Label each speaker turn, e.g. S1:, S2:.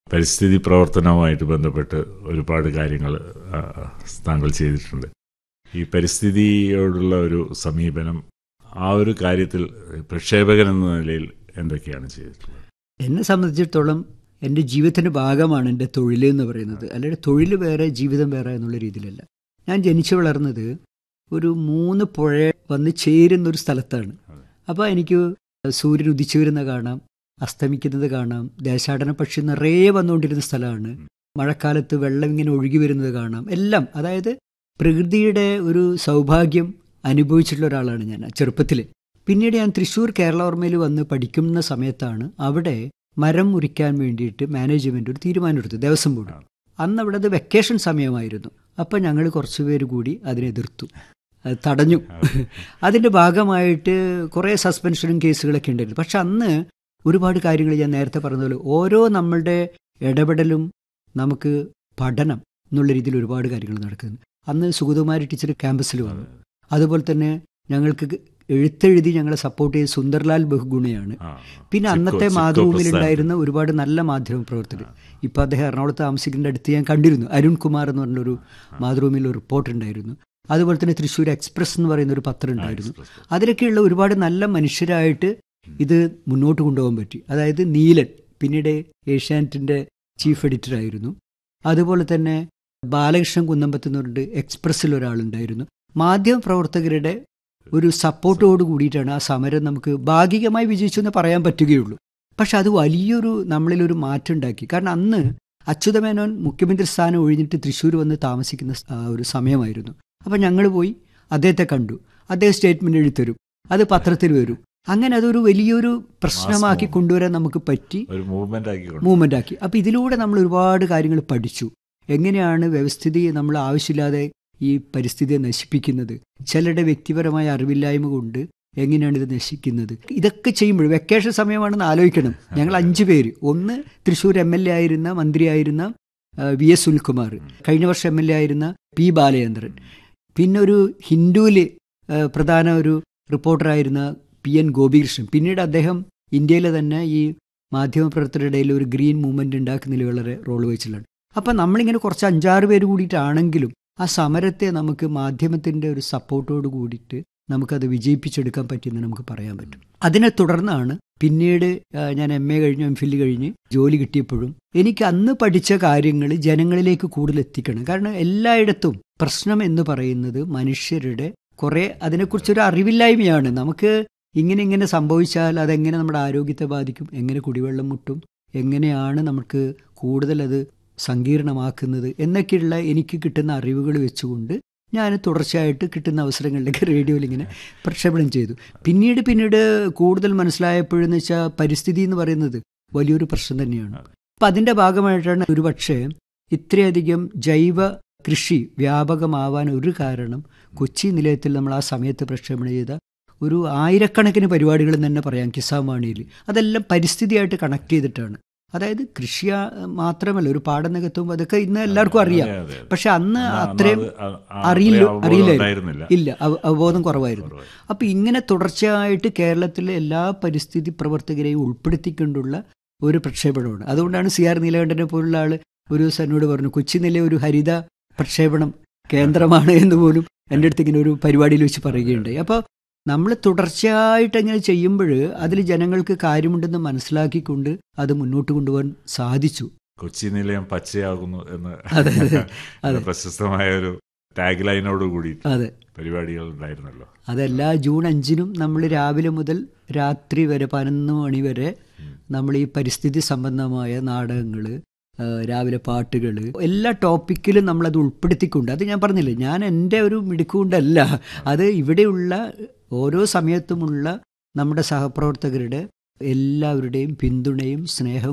S1: പരിസ്ഥിതി പ്രവർത്തനവുമായിട്ട് ബന്ധപ്പെട്ട് ഒരുപാട് കാര്യങ്ങൾ ആ, താങ്കൾ ചെയ്തിട്ടുണ്ട് ഈ പരിസ്ഥിതിയോടുള്ള ഒരു സമീപനം ആ ഒരു കാര്യത്തിൽ പ്രക്ഷേപകൻ എന്ന നിലയിൽ എന്തൊക്കെയാണ് ചെയ്തിട്ടുള്ളത്
S2: എന്നെ സംബന്ധിച്ചിടത്തോളം എൻ്റെ ജീവിതത്തിൻ്റെ ഭാഗമാണ് എൻ്റെ തൊഴിൽ എന്ന് പറയുന്നത് അല്ലാതെ തൊഴിൽ വേറെ ജീവിതം വേറെ എന്നുള്ള രീതിയിലല്ല ഞാൻ ജനിച്ചു വളർന്നത് ഒരു മൂന്ന് പുഴ വന്ന് ചേരുന്ന ഒരു സ്ഥലത്താണ് അപ്പോൾ എനിക്ക് സൂര്യൻ ഉദിച്ചു വരുന്ന കാണാം അസ്തമിക്കുന്നത് കാണാം ദേശാടന പക്ഷി നിറയെ വന്നുകൊണ്ടിരുന്ന സ്ഥലമാണ് മഴക്കാലത്ത് വെള്ളം ഇങ്ങനെ ഒഴുകി വരുന്നത് കാണാം എല്ലാം അതായത് പ്രകൃതിയുടെ ഒരു സൗഭാഗ്യം അനുഭവിച്ചിട്ടുള്ള ഒരാളാണ് ഞാൻ ചെറുപ്പത്തിൽ പിന്നീട് ഞാൻ തൃശ്ശൂർ കേരളവർമ്മയിൽ വന്ന് പഠിക്കുന്ന സമയത്താണ് അവിടെ മരം മുറിക്കാൻ വേണ്ടിയിട്ട് മാനേജ്മെന്റ് ഒരു തീരുമാനമെടുത്തു ദേവസ്വം ബോർഡ് അന്ന് അവിടെ അത് വെക്കേഷൻ സമയമായിരുന്നു അപ്പം ഞങ്ങൾ കുറച്ച് പേര് കൂടി അതിനെ എതിർത്തു അത് തടഞ്ഞു അതിൻ്റെ ഭാഗമായിട്ട് കുറേ സസ്പെൻഷനും കേസുകളൊക്കെ ഉണ്ടായിരുന്നു പക്ഷെ അന്ന് ഒരുപാട് കാര്യങ്ങൾ ഞാൻ നേരത്തെ പറഞ്ഞതുപോലെ ഓരോ നമ്മളുടെ ഇടപെടലും നമുക്ക് പഠനം എന്നുള്ള രീതിയിൽ ഒരുപാട് കാര്യങ്ങൾ നടക്കുന്നു അന്ന് സുഗതകുമാരി ടീച്ചർ ക്യാമ്പസിൽ വന്നു അതുപോലെ തന്നെ ഞങ്ങൾക്ക് എഴുത്തെഴുതി ഞങ്ങളെ സപ്പോർട്ട് ചെയ്ത സുന്ദർലാൽ ബഹുഗുണയാണ്
S1: ആ,
S2: പിന്നെ
S1: ചിക്കോ-
S2: അന്നത്തെ
S1: ചിക്കോ
S2: മാതൃഭൂമിയിലുണ്ടായിരുന്ന ഒരുപാട് നല്ല മാധ്യമ പ്രവർത്തകർ ഇപ്പം അദ്ദേഹം എറണാകുളത്ത് താമസിക്കുന്ന അടുത്ത് ഞാൻ കണ്ടിരുന്നു അരുൺ കുമാർ എന്ന് പറഞ്ഞൊരു മാതൃഭൂമിയിൽ ഒരു റിപ്പോർട്ട് ഉണ്ടായിരുന്നു അതുപോലെ തന്നെ തൃശ്ശൂർ എക്സ്പ്രസ് എന്ന് പറയുന്ന ഒരു പത്രം ഉണ്ടായിരുന്നു
S1: എക്സ്പ്രസ്.
S2: അതിലൊക്കെയുള്ള ഒരുപാട് നല്ല മനുഷ്യരായിട്ട് ഇത് മുന്നോട്ട് കൊണ്ടുപോകാൻ പറ്റി അതായത് നീലൻ പിന്നീട് ഏഷ്യാനെറ്റിൻ്റെ ചീഫ് എഡിറ്റർ ആയിരുന്നു അതുപോലെ തന്നെ ബാലകൃഷ്ണൻ കുന്നമ്പത്ത് എന്ന് പറഞ്ഞിട്ട് എക്സ്പ്രസ്സിൽ ഒരാളുണ്ടായിരുന്നു മാധ്യമ പ്രവർത്തകരുടെ ഒരു സപ്പോർട്ടോട് കൂടിയിട്ടാണ് ആ സമരം നമുക്ക് ഭാഗികമായി വിജയിച്ചു എന്ന് പറയാൻ പറ്റുകയുള്ളൂ പക്ഷെ അത് വലിയൊരു നമ്മളിലൊരു മാറ്റം ഉണ്ടാക്കി കാരണം അന്ന് അച്യുതമേനോൻ മുഖ്യമന്ത്രി സ്ഥാനം ഒഴിഞ്ഞിട്ട് തൃശ്ശൂർ വന്ന് താമസിക്കുന്ന സ്- ആ ഒരു സമയമായിരുന്നു അപ്പം ഞങ്ങൾ പോയി അദ്ദേഹത്തെ കണ്ടു അദ്ദേഹം സ്റ്റേറ്റ്മെന്റ് എഴുത്തരും അത് പത്രത്തിൽ വരും അങ്ങനെ അതൊരു വലിയൊരു പ്രശ്നമാക്കി
S1: movement.
S2: കൊണ്ടുവരാൻ നമുക്ക് പറ്റി
S1: ഒരു മൂവ്മെന്റ് ആക്കിക്കൊണ്ട്
S2: മൂവ്മെന്റ് ആക്കി അപ്പം ഇതിലൂടെ നമ്മൾ ഒരുപാട് കാര്യങ്ങൾ പഠിച്ചു എങ്ങനെയാണ് വ്യവസ്ഥിതി നമ്മൾ ആവശ്യമില്ലാതെ ഈ പരിസ്ഥിതിയെ നശിപ്പിക്കുന്നത് ചിലരുടെ വ്യക്തിപരമായ അറിവില്ലായ്മ കൊണ്ട് എങ്ങനെയാണ് ഇത് നശിക്കുന്നത് ഇതൊക്കെ ചെയ്യുമ്പോൾ വെക്കേഷൻ സമയമാണെന്ന് ആലോചിക്കണം ഞങ്ങൾ അഞ്ചു പേര് ഒന്ന് തൃശ്ശൂർ എം എൽ എ ആയിരുന്ന മന്ത്രിയായിരുന്ന ആ, വി എസ് സുനിൽകുമാർ കഴിഞ്ഞ വർഷം എം എൽ എ ആയിരുന്ന പി ബാലചന്ദ്രൻ പിന്നെ ഒരു ഹിന്ദുവിൽ പ്രധാന ഒരു റിപ്പോർട്ടറായിരുന്ന പി എൻ ഗോപികൃഷ്ണൻ പിന്നീട് അദ്ദേഹം ഇന്ത്യയിലെ തന്നെ ഈ മാധ്യമപ്രവർത്തകരുടെ ഇടയിൽ ഒരു ഗ്രീൻ മൂവ്മെന്റ് ഉണ്ടാക്കുന്നതിൽ വളരെ റോൾ വഹിച്ചിട്ടുണ്ട് അപ്പം നമ്മളിങ്ങനെ കുറച്ച് അഞ്ചാറ് പേര് കൂടിയിട്ടാണെങ്കിലും ആ സമരത്തെ നമുക്ക് മാധ്യമത്തിൻ്റെ ഒരു സപ്പോർട്ടോട് കൂടിയിട്ട് നമുക്കത് വിജയിപ്പിച്ചെടുക്കാൻ പറ്റിയെന്ന് നമുക്ക് പറയാൻ പറ്റും അതിനെ തുടർന്നാണ് പിന്നീട് ആ, ഞാൻ എം എ കഴിഞ്ഞു എം ഫില്ല് കഴിഞ്ഞ് ജോലി കിട്ടിയപ്പോഴും എനിക്ക് അന്ന് പഠിച്ച കാര്യങ്ങൾ ജനങ്ങളിലേക്ക് കൂടുതൽ എത്തിക്കണം കാരണം എല്ലായിടത്തും പ്രശ്നം എന്ന് പറയുന്നത് മനുഷ്യരുടെ കുറെ അതിനെക്കുറിച്ചൊരു അറിവില്ലായ്മയാണ് നമുക്ക് ഇങ്ങനെ ഇങ്ങനെ സംഭവിച്ചാൽ അതെങ്ങനെ നമ്മുടെ ആരോഗ്യത്തെ ബാധിക്കും എങ്ങനെ കുടിവെള്ളം മുട്ടും എങ്ങനെയാണ് നമുക്ക് കൂടുതൽ അത് സങ്കീർണമാക്കുന്നത് എന്നൊക്കെയുള്ള എനിക്ക് കിട്ടുന്ന അറിവുകൾ വെച്ചുകൊണ്ട് ഞാൻ തുടർച്ചയായിട്ട് കിട്ടുന്ന അവസരങ്ങളിലേക്ക് റേഡിയോയിൽ ഇങ്ങനെ പ്രക്ഷേപണം ചെയ്തു പിന്നീട് പിന്നീട് കൂടുതൽ മനസ്സിലായപ്പോഴെന്ന് വെച്ചാൽ പരിസ്ഥിതി എന്ന് പറയുന്നത് വലിയൊരു പ്രശ്നം തന്നെയാണ് അപ്പം അതിൻ്റെ ഭാഗമായിട്ടാണ് ഒരുപക്ഷെ ഇത്രയധികം ജൈവ കൃഷി വ്യാപകമാവാൻ ഒരു കാരണം കൊച്ചി നിലയത്തിൽ നമ്മൾ ആ സമയത്ത് പ്രക്ഷേപണം ചെയ്ത ഒരു ആയിരക്കണക്കിന് പരിപാടികൾ എന്ന് തന്നെ പറയാം കിസാൻ വാണിയിൽ അതെല്ലാം പരിസ്ഥിതിയായിട്ട് കണക്ട് ചെയ്തിട്ടാണ് അതായത് കൃഷി ആ- മാത്രമല്ല ഒരു പാടം നികത്തുമ്പോൾ അതൊക്കെ ഇന്ന് എല്ലാവർക്കും അറിയാം
S1: അതെ, അതെ, അതെ.
S2: പക്ഷെ അന്ന്
S1: അന്ന്
S2: അത്രയും
S1: അത് ആ- ആ
S2: അറിയില്ല
S1: അത്രയും അവബോധം
S2: അറിയില്ലായിരുന്നു
S1: ഉണ്ടായിരുന്നില്ല.
S2: ഇല്ല അവ- അവബോധം കുറവായിരുന്നു
S1: കുറവായി.
S2: അപ്പൊ ഇങ്ങനെ തുടർച്ചയായിട്ട് കേരളത്തിലെ എല്ലാ പരിസ്ഥിതി പ്രവർത്തകരെയും ഉൾപ്പെടുത്തിക്കൊണ്ടുള്ള ഒരു പ്രക്ഷേപണമാണ് അതുകൊണ്ടാണ് സി ആർ നീലകണ്ഠനെ പോലുള്ള ആള് ഒരു ദിവസം എന്നോട് പറഞ്ഞു കൊച്ചി നില ഒരു ഹരിത പ്രക്ഷേപണം കേന്ദ്രമാണ് എന്ന് പോലും എൻ്റെ അടുത്ത് ഇങ്ങനെ ഒരു പരിപാടിയിൽ വെച്ച് പറയുകയുണ്ടായി അപ്പോൾ നമ്മൾ തുടർച്ചയായിട്ട് അങ്ങനെ ചെയ്യുമ്പോൾ അതിൽ ജനങ്ങൾക്ക് കാര്യമുണ്ടെന്ന് മനസ്സിലാക്കിക്കൊണ്ട് അത് മുന്നോട്ട് കൊണ്ടുപോകാൻ സാധിച്ചു
S1: കൊച്ചി നിലയം പച്ചയാകുന്നു എന്ന്
S2: അതെ, അതെ, അതെ.
S1: പ്രശസ്തമായ ഒരു ടാഗ് ലൈനോട് കൂടി
S2: അതെ
S1: പരിപാടികൾ ഉണ്ടായിരുന്നല്ലോ
S2: അതെല്ലാ ജൂൺ അഞ്ചിനും നമ്മൾ രാവിലെ മുതൽ രാത്രി വരെ പതിനൊന്ന് മണി വരെ നമ്മൾ ഈ പരിസ്ഥിതി സംബന്ധമായ നാടകങ്ങൾ രാവിലെ പാട്ടുകൾ എല്ലാ ടോപ്പിക്കിലും നമ്മളത് ഉൾപ്പെടുത്തിക്കൊണ്ട് അത് ഞാൻ പറഞ്ഞില്ലേ ഞാൻ എൻ്റെ ഒരു മിടുക്കുകൊണ്ടല്ല അത് ഇവിടെയുള്ള ഓരോ സമയത്തുമുള്ള നമ്മുടെ സഹപ്രവർത്തകരുടെ എല്ലാവരുടെയും പിന്തുണയും സ്നേഹവും